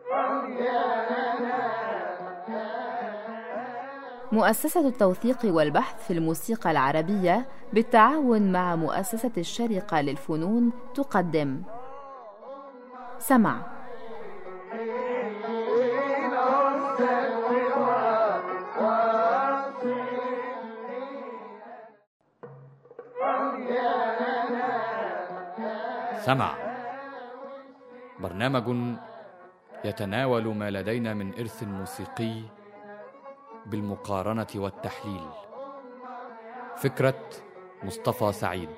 مؤسسة التوثيق والبحث في الموسيقى العربية بالتعاون مع مؤسسة الشارقة للفنون تقدم سمع سمع برنامج يتناول ما لدينا من إرث موسيقي بالمقارنة والتحليل فكرة مصطفى سعيد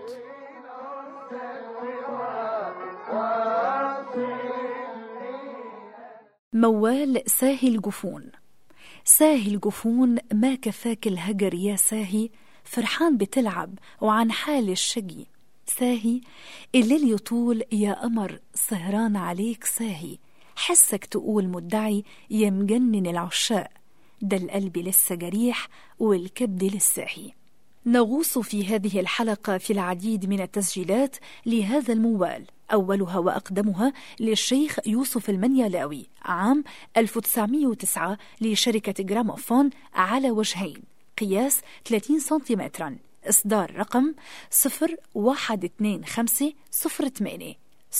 موال ساهي الجفون ساهي الجفون ما كفاك الهجر يا ساهي فرحان بتلعب وعن حال الشقي ساهي الليل يطول يا قمر سهران عليك ساهي حسك تقول مدعي يا مجنن العشاق ده القلب لسه جريح والكبد لسه هي نغوص في هذه الحلقة في العديد من التسجيلات لهذا الموال أولها وأقدمها للشيخ يوسف المنيلاوي عام 1909 لشركة جراموفون على وجهين قياس 30 سنتيمترا إصدار رقم 012508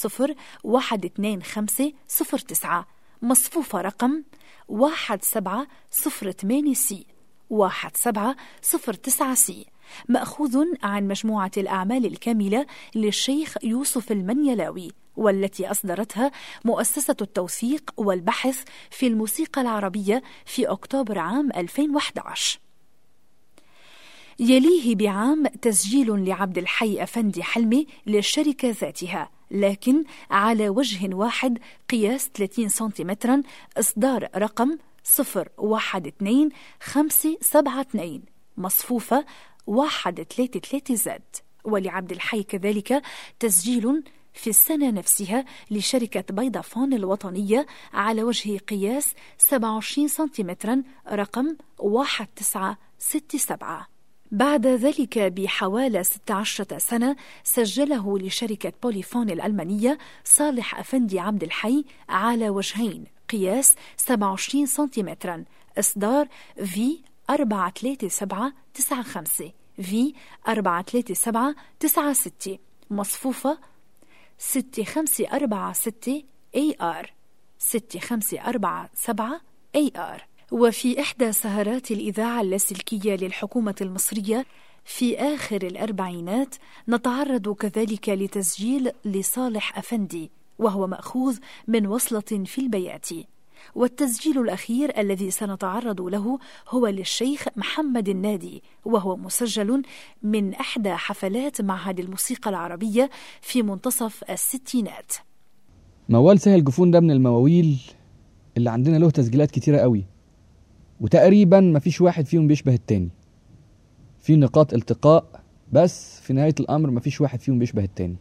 012509 مصفوفة رقم واحد سبعة صفر ثمانية سي واحد سبعة صفر تسعة سي مأخوذ عن مجموعة الأعمال الكاملة للشيخ يوسف المنيلاوي والتي أصدرتها مؤسسة التوثيق والبحث في الموسيقى العربية في أكتوبر عام 2011 يليه بعام تسجيل لعبد الحي أفندي حلمي للشركة ذاتها لكن على وجه واحد قياس 30 سنتيمترا إصدار رقم 012572 مصفوفة 133 زد ولعبد الحي كذلك تسجيل في السنة نفسها لشركة بيضافون الوطنية على وجه قياس 27 سنتيمترا رقم 1967 بعد ذلك بحوالي 16 سنة سجله لشركة بوليفون الألمانية صالح أفندي عبد الحي على وجهين قياس 27 سنتيمترا إصدار في 43795 في 43796 مصفوفة 6546 AR 6547 AR وفي إحدى سهرات الإذاعة اللاسلكية للحكومة المصرية في آخر الأربعينات نتعرض كذلك لتسجيل لصالح أفندي وهو مأخوذ من وصلة في البيات والتسجيل الأخير الذي سنتعرض له هو للشيخ محمد النادي وهو مسجل من إحدى حفلات معهد الموسيقى العربية في منتصف الستينات موال سهل جفون ده من المواويل اللي عندنا له تسجيلات كتيرة قوي وتقريبا مفيش واحد فيهم بيشبه التاني في نقاط التقاء بس في نهاية الأمر مفيش واحد فيهم بيشبه التاني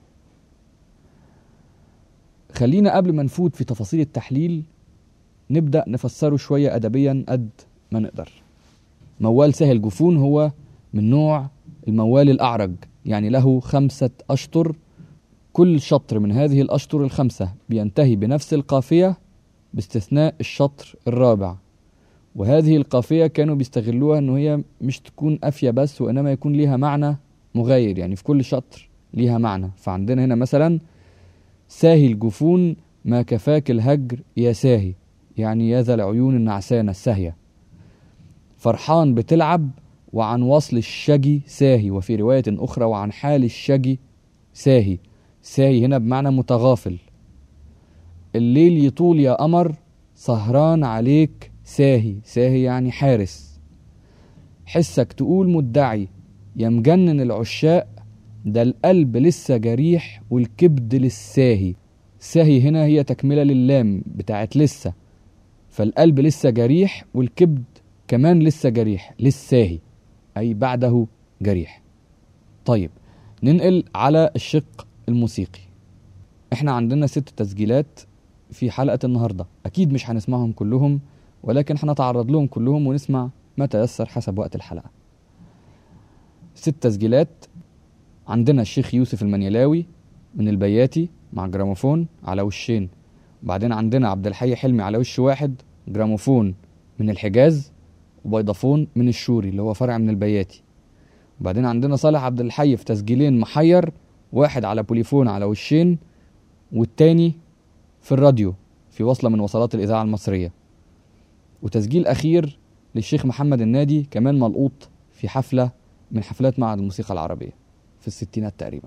خلينا قبل ما نفوت في تفاصيل التحليل نبدأ نفسره شوية أدبيا قد ما نقدر موال سهل جفون هو من نوع الموال الأعرج يعني له خمسة أشطر كل شطر من هذه الأشطر الخمسة بينتهي بنفس القافية باستثناء الشطر الرابع وهذه القافية كانوا بيستغلوها ان هي مش تكون قافية بس وانما يكون ليها معنى مغاير يعني في كل شطر ليها معنى فعندنا هنا مثلا ساهي الجفون ما كفاك الهجر يا ساهي يعني يا ذا العيون النعسانة الساهية فرحان بتلعب وعن وصل الشجي ساهي وفي رواية أخرى وعن حال الشجي ساهي ساهي هنا بمعنى متغافل الليل يطول يا قمر سهران عليك ساهي ساهي يعني حارس حسك تقول مدعي يا مجنن العشاق ده القلب لسه جريح والكبد للساهي ساهي هنا هي تكملة للام بتاعت لسه فالقلب لسه جريح والكبد كمان لسه جريح للساهي أي بعده جريح طيب ننقل على الشق الموسيقي احنا عندنا ست تسجيلات في حلقة النهاردة أكيد مش هنسمعهم كلهم ولكن هنتعرض لهم كلهم ونسمع ما تيسر حسب وقت الحلقة ست تسجيلات عندنا الشيخ يوسف المنيلاوي من البياتي مع جراموفون على وشين بعدين عندنا عبد الحي حلمي على وش واحد جراموفون من الحجاز وبيضافون من الشوري اللي هو فرع من البياتي وبعدين عندنا صالح عبد الحي في تسجيلين محير واحد على بوليفون على وشين والتاني في الراديو في وصلة من وصلات الإذاعة المصرية وتسجيل أخير للشيخ محمد النادي كمان ملقوط في حفلة من حفلات معهد الموسيقى العربية في الستينات تقريبا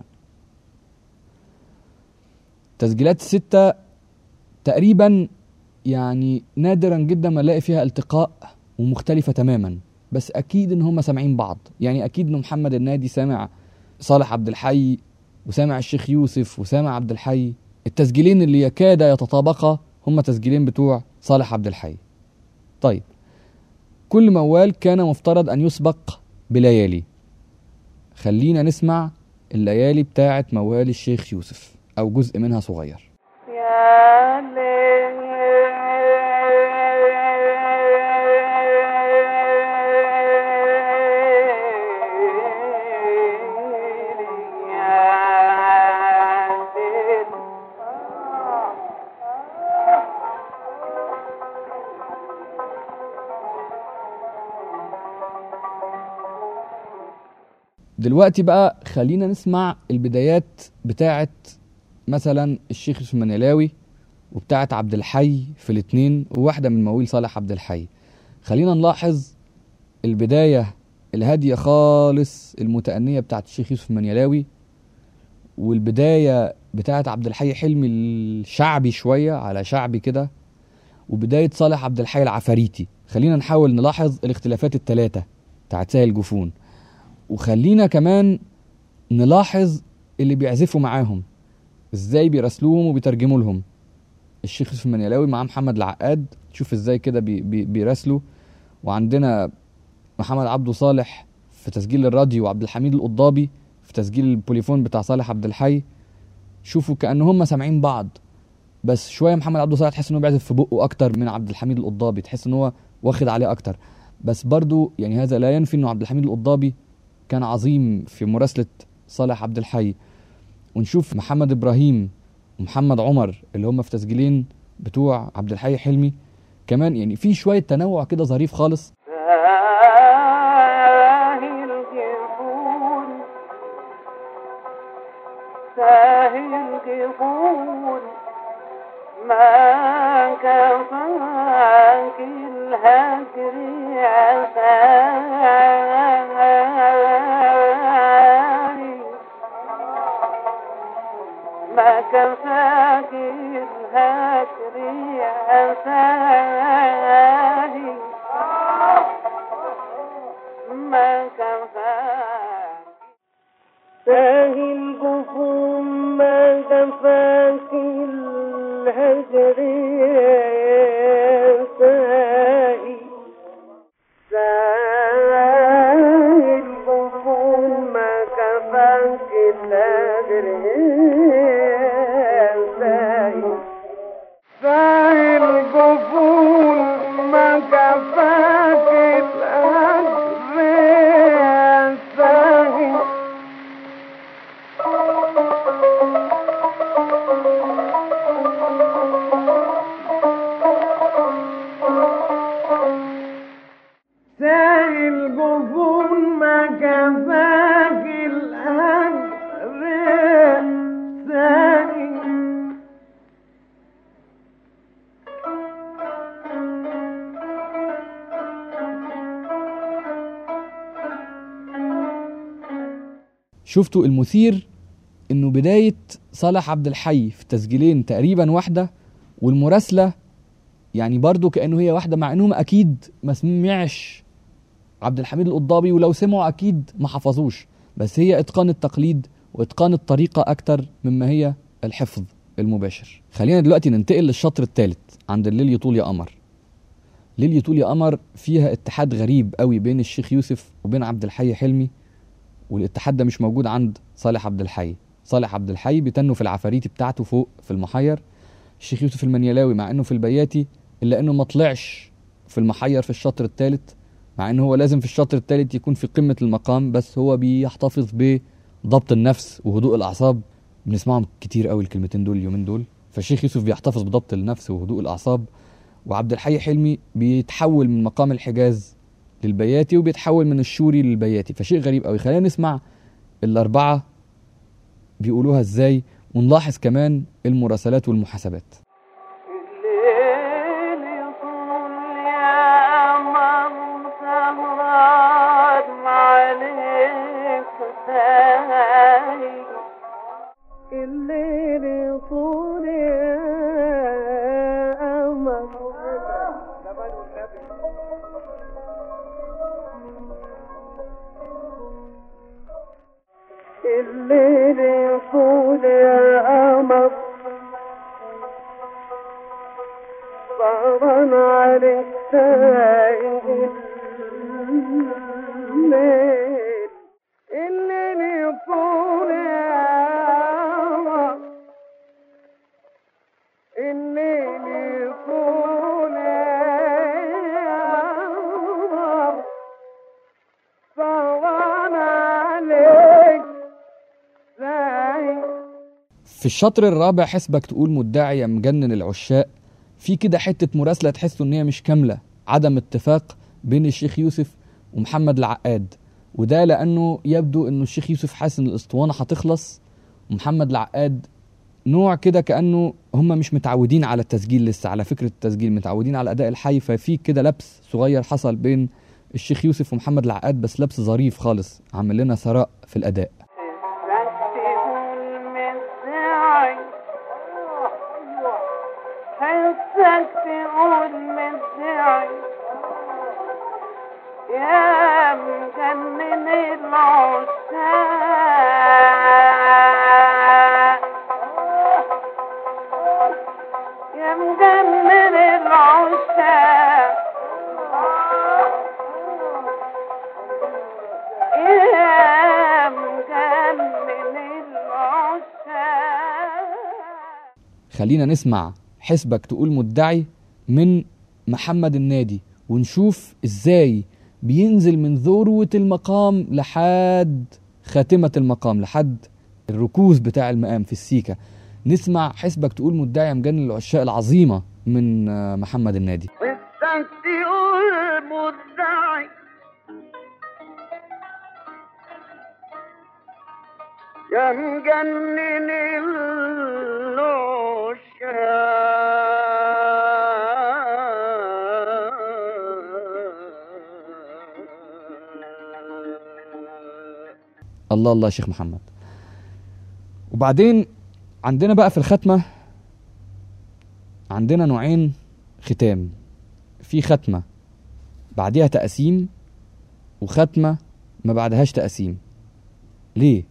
تسجيلات الستة تقريبا يعني نادرا جدا ما الاقي فيها التقاء ومختلفة تماما بس اكيد ان هم سامعين بعض يعني اكيد ان محمد النادي سامع صالح عبد الحي وسامع الشيخ يوسف وسامع عبد الحي التسجيلين اللي يكاد يتطابقا هم تسجيلين بتوع صالح عبد الحي طيب كل موال كان مفترض ان يسبق بليالي خلينا نسمع الليالي بتاعه موال الشيخ يوسف او جزء منها صغير يا دلوقتي بقى خلينا نسمع البدايات بتاعه مثلا الشيخ يوسف المنيلاوي وبتاعه عبد الحي في الاتنين وواحده من مواويل صالح عبد الحي خلينا نلاحظ البدايه الهاديه خالص المتأنية بتاعه الشيخ يوسف المنيلاوي والبدايه بتاعه عبد الحي حلمي الشعبي شويه على شعبي كده وبدايه صالح عبد الحي العفاريتي خلينا نحاول نلاحظ الاختلافات الثلاثه بتاعت سهل جفون وخلينا كمان نلاحظ اللي بيعزفوا معاهم ازاي بيراسلوهم وبيترجموا لهم الشيخ يوسف المنيلاوي مع محمد العقاد شوف ازاي كده بي بي بيراسلوا وعندنا محمد عبده صالح في تسجيل الراديو وعبد الحميد القضابي في تسجيل البوليفون بتاع صالح عبد الحي شوفوا كأن هم سامعين بعض بس شويه محمد عبده صالح تحس ان هو بيعزف في بقه اكتر من عبد الحميد القضابي تحس ان هو واخد عليه اكتر بس برضو يعني هذا لا ينفي انه عبد الحميد القضابي كان عظيم في مراسله صالح عبد الحي ونشوف محمد ابراهيم ومحمد عمر اللي هم في تسجيلين بتوع عبد الحي حلمي كمان يعني في شويه تنوع كده ظريف خالص ساهي الجفون ساهي الجفون ما كفاك الهجر عساني ما كفاك الهجر عساني ما كفاك ساهي الجفون ما كفاك الهجر ساهي ساهي الجفون ما كفاك الهجر ساهي ساهي الجفون ما كفاك الهجر ساهي ساهي الجفون ما كفاك الهجر ساهي شفتوا المثير انه بدايه صالح عبد الحي في تسجيلين تقريبا واحده والمراسله يعني برضو كانه هي واحده مع انهم اكيد ما سمعش عبد الحميد القضابي ولو سمعوا اكيد ما حفظوش بس هي اتقان التقليد واتقان الطريقه اكتر مما هي الحفظ المباشر خلينا دلوقتي ننتقل للشطر الثالث عند الليل يطول يا قمر ليل يطول يا قمر فيها اتحاد غريب قوي بين الشيخ يوسف وبين عبد الحي حلمي والاتحاد ده مش موجود عند صالح عبد الحي صالح عبد الحي بيتنوا في العفاريت بتاعته فوق في المحير الشيخ يوسف المنيلاوي مع انه في البياتي الا انه ما طلعش في المحير في الشطر الثالث مع انه هو لازم في الشطر الثالث يكون في قمة المقام بس هو بيحتفظ بضبط النفس وهدوء الاعصاب بنسمعهم كتير قوي الكلمتين دول اليومين دول فالشيخ يوسف بيحتفظ بضبط النفس وهدوء الأعصاب وعبد الحي حلمي بيتحول من مقام الحجاز للبياتي وبيتحول من الشوري للبياتي فشيء غريب قوي خلينا نسمع الأربعة بيقولوها ازاي ونلاحظ كمان المراسلات والمحاسبات الليل يطول يا من سهران عليك تاي الليل يطول يا من الليل يطول يا قمر صبرا عليك سايق الليل الليل يطول يا قمر الليل يطول يا قمر صبرا عليك سايق في الشطر الرابع حسبك تقول مدعي يا مجنن العشاق في كده حتة مراسلة تحسوا ان هي مش كاملة عدم اتفاق بين الشيخ يوسف ومحمد العقاد وده لانه يبدو انه الشيخ يوسف حاسس ان الاسطوانة هتخلص ومحمد العقاد نوع كده كانه هم مش متعودين على التسجيل لسه على فكره التسجيل متعودين على اداء الحي ففي كده لبس صغير حصل بين الشيخ يوسف ومحمد العقاد بس لبس ظريف خالص عمل لنا ثراء في الاداء حسك تقول مدعي يا مجنن العشاق يا مجنن العشاق يا مجنن العشاق خلينا نسمع حسبك تقول مدعي من محمد النادي ونشوف ازاي بينزل من ذروة المقام لحد خاتمة المقام لحد الركوز بتاع المقام في السيكة نسمع حسبك تقول مدعي يا مجنن العشاق العظيمة من آه، محمد النادي وانت تقول مدعي يا مجنن العشاق الله الله يا شيخ محمد وبعدين عندنا بقى في الختمة عندنا نوعين ختام في ختمة بعدها تقسيم وختمة ما بعدهاش تقسيم ليه؟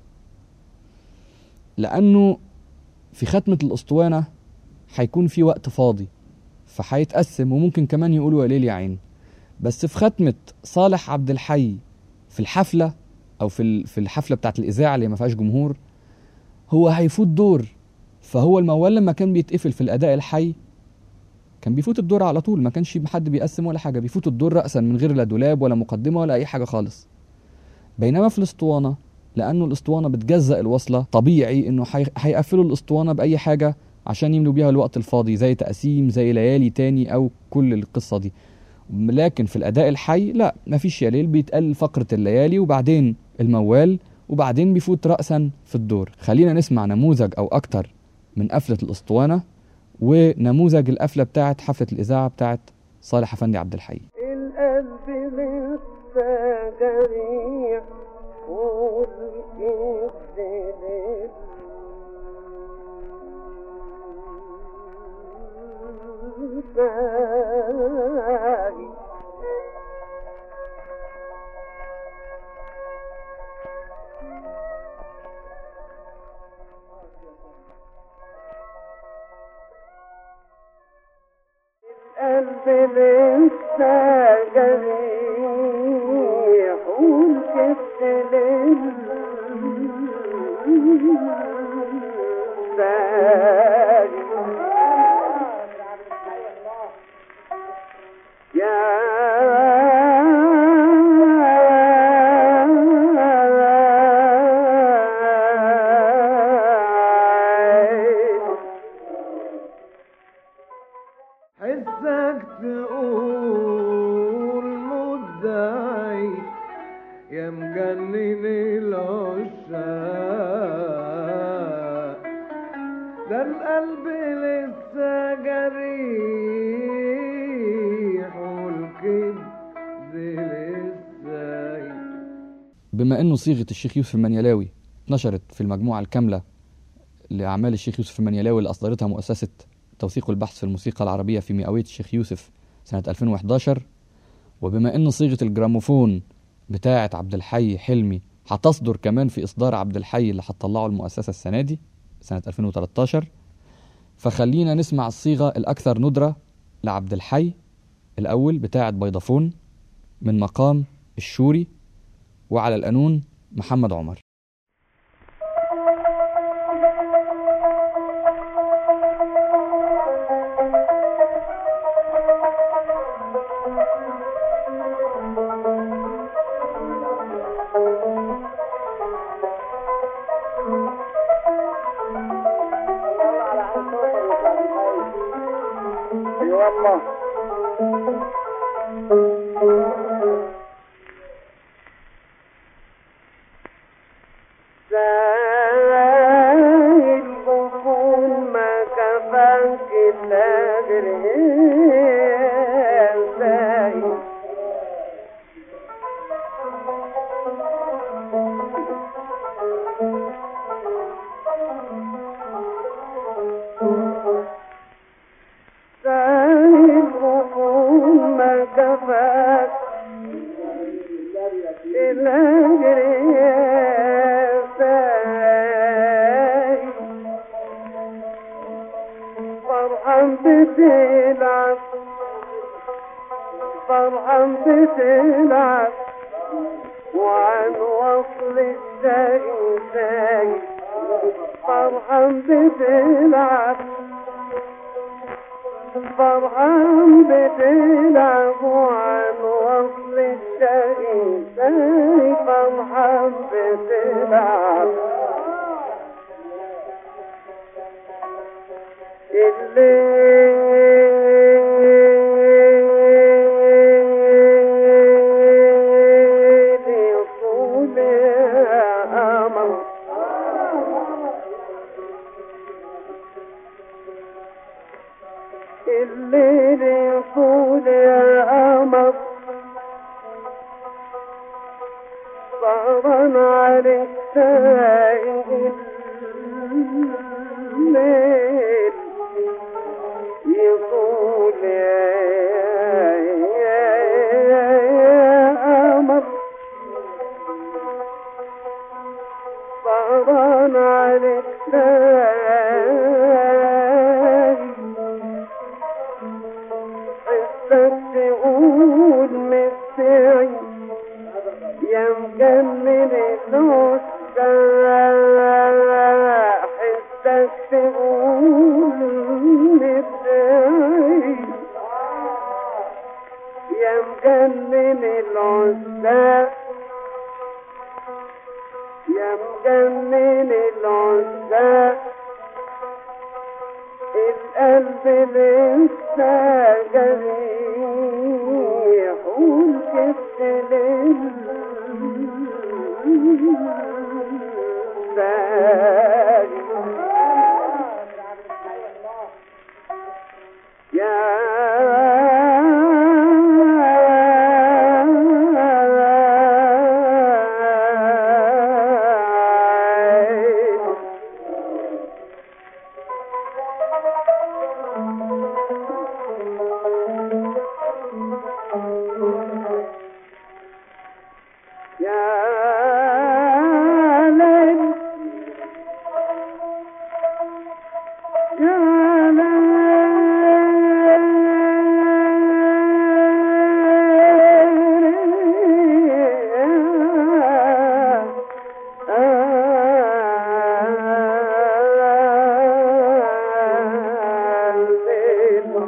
لأنه في ختمة الأسطوانة هيكون في وقت فاضي فهيتقسم وممكن كمان يقولوا يا ليل يا عين بس في ختمة صالح عبد الحي في الحفلة أو في ال- في الحفلة بتاعت الإذاعة اللي ما فيهاش جمهور هو هيفوت دور فهو الموال لما كان بيتقفل في الأداء الحي كان بيفوت الدور على طول ما كانش حد بيقسم ولا حاجة بيفوت الدور رأسا من غير لا دولاب ولا مقدمة ولا أي حاجة خالص بينما في الاسطوانة لأنه الاسطوانة بتجزأ الوصلة طبيعي إنه هي- هيقفلوا الاسطوانة بأي حاجة عشان يملوا بيها الوقت الفاضي زي تقسيم زي ليالي تاني أو كل القصة دي لكن في الأداء الحي لا مفيش يا ليل بيتقل فقرة الليالي وبعدين الموال وبعدين بيفوت رأسا في الدور خلينا نسمع نموذج أو أكتر من قفلة الأسطوانة ونموذج القفلة بتاعت حفلة الإذاعة بتاعت صالح أفندي عبد الحي القلب لسه جريح والإيد للساهي القلب لسه جريح والكف للساهي يا عين حسك تقول مدعي يا مجنن العشاق ده القلب لسه جريح والكبد لسه بما انه صيغه الشيخ يوسف المنيلاوي اتنشرت في المجموعه الكامله لاعمال الشيخ يوسف المنيلاوي اللي اصدرتها مؤسسه توثيق والبحث في الموسيقى العربيه في مئويه الشيخ يوسف سنه 2011 وبما ان صيغه الجراموفون بتاعه عبد الحي حلمي هتصدر كمان في اصدار عبد الحي اللي هتطلعه المؤسسه السنه دي سنه 2013 فخلينا نسمع الصيغه الاكثر ندره لعبد الحي الاول بتاعه بيضافون من مقام الشوري وعلى القانون محمد عمر اي والله سايل بطون ما كفاك الأجرين سايل سايل بطون ما كفاك الأجرين سايل فرحان بتلعب فرحان بتلعب وعن وصل الشيء سايل فرحان بتلعب فرحان بتلعب وعن وصل الشيء سايل فرحان بتلعب الليل يطول يا قمر الليل يطول يا قمر صعبا عليك سائل الليل يطول يا يا يا قمر صعبان عليك سائل حسك تقول مستعي يا مجنن العشاق حسك تقول مستعي يا مجنن العشاق يا مجنن العشاق القلب لسه جريح والكبد لسه يا عين يا ليل يا ليل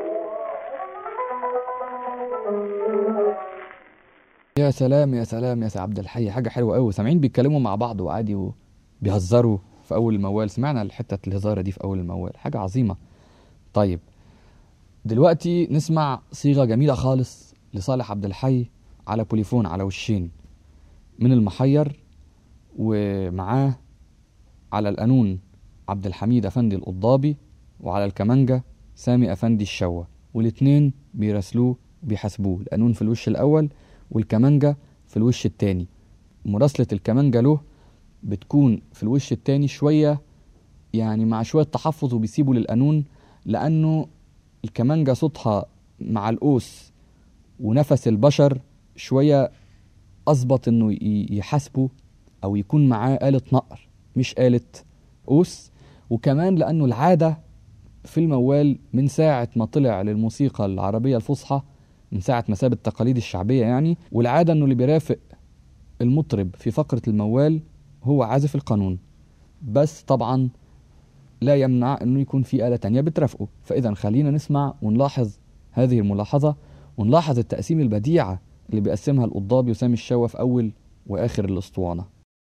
يا سلام يا سلام يا سي عبد الحي حاجه حلوه قوي سامعين بيتكلموا مع بعض وعادي وبيهزروا في اول الموال سمعنا الحته الهزاره دي في اول الموال حاجه عظيمه طيب دلوقتي نسمع صيغة جميلة خالص لصالح عبد الحي على بوليفون على وشين من المحير ومعاه على القانون عبد الحميد أفندي القضابي وعلى الكمانجة سامي أفندي الشوى والاتنين بيراسلوه وبيحاسبوه القانون في الوش الأول والكمانجة في الوش التاني مراسلة الكمانجة له بتكون في الوش التاني شوية يعني مع شوية تحفظ وبيسيبوا للقانون لأنه الكمانجة صوتها مع القوس ونفس البشر شوية أظبط إنه ي- يحاسبه أو يكون معاه آلة نقر مش آلة قوس وكمان لأنه العادة في الموال من ساعة ما طلع للموسيقى العربية الفصحى من ساعة ما ساب التقاليد الشعبية يعني والعادة إنه اللي بيرافق المطرب في فقرة الموال هو عازف القانون بس طبعا لا يمنع انه يكون في آلة تانية بترافقه فإذا خلينا نسمع ونلاحظ هذه الملاحظة ونلاحظ التقسيم البديعة اللي بيقسمها القضابي وسامي الشوا في أول وآخر الأسطوانة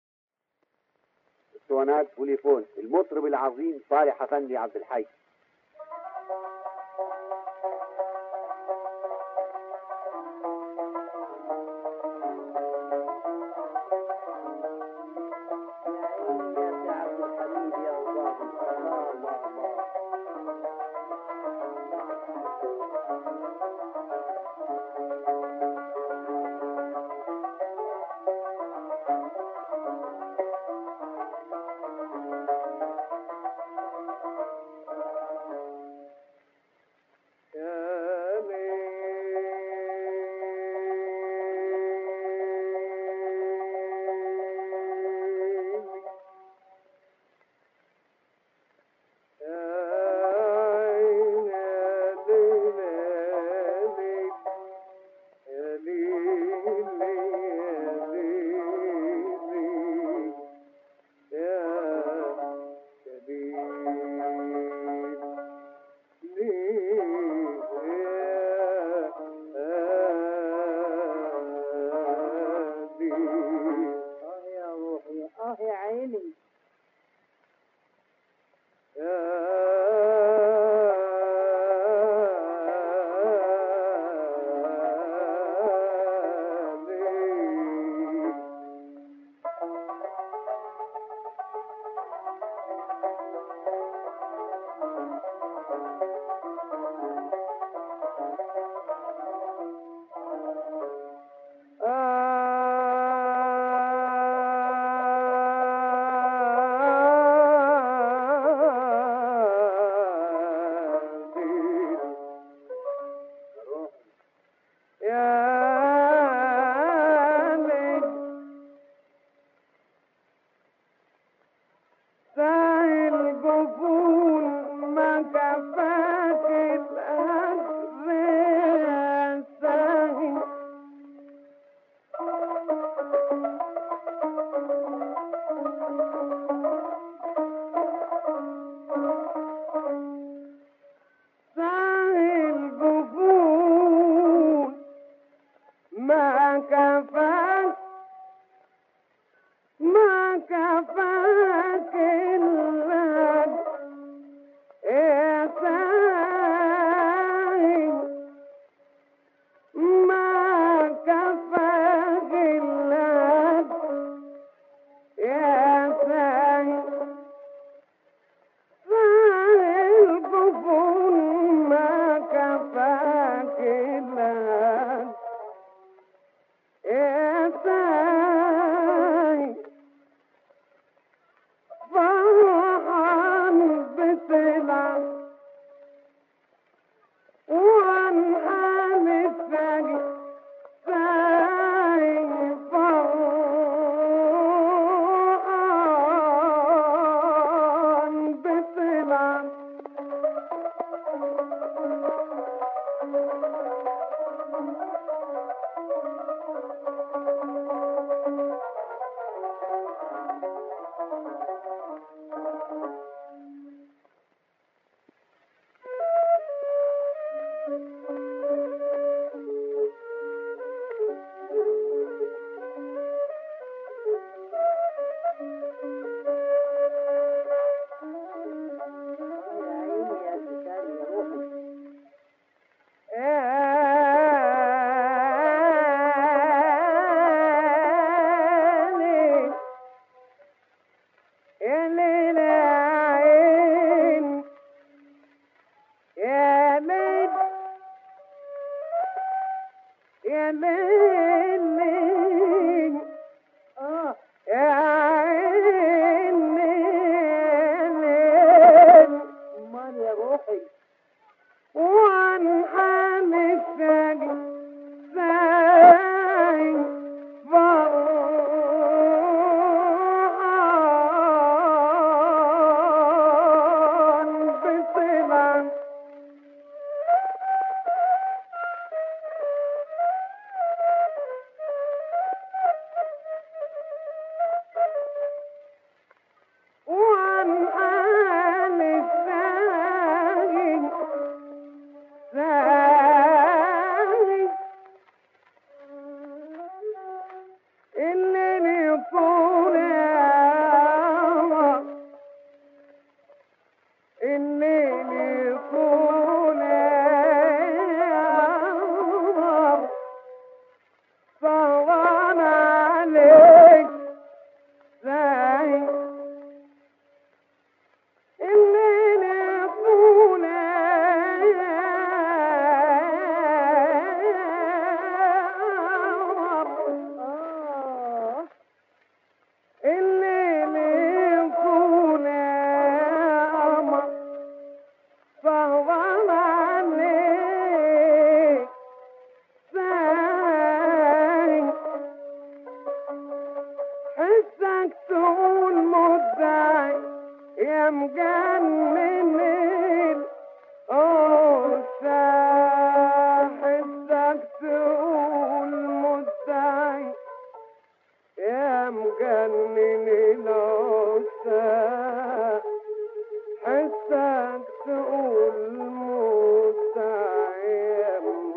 اسطوانات بوليفون المطرب العظيم صالح افندي عبد الحي يا ليل يا ليل ليل آه يا عيني ليل امال يا روحي وعن حال الشقي زي فرحان بطلع وعن حال الشقي زي اللي يطول يا اللي يطول يا صوان عليك زي الليل يطول الليل يطول فهو عليك سايق حسك تقول مدعي يا مجنن الأوسع حسك تقول مدعي يا مجنن الأوسع حسك تقول مدعي يا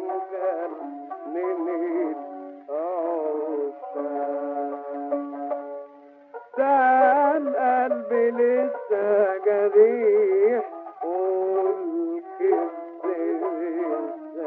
مجنن الأوسع ده القلب لسه جريح والكذب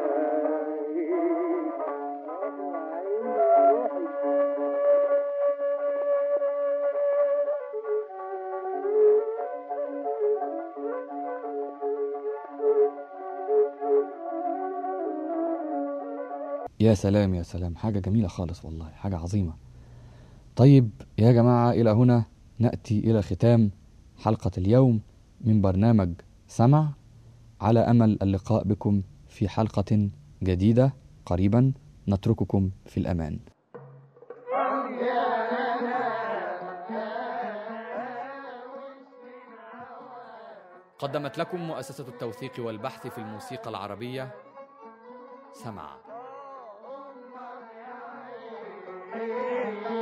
يا سلام يا سلام حاجة جميلة خالص والله حاجة عظيمة طيب يا جماعة إلى هنا نأتي إلى ختام حلقة اليوم من برنامج سمع على أمل اللقاء بكم في حلقة جديدة قريبا نترككم في الأمان قدمت لكم مؤسسة التوثيق والبحث في الموسيقى العربية سمع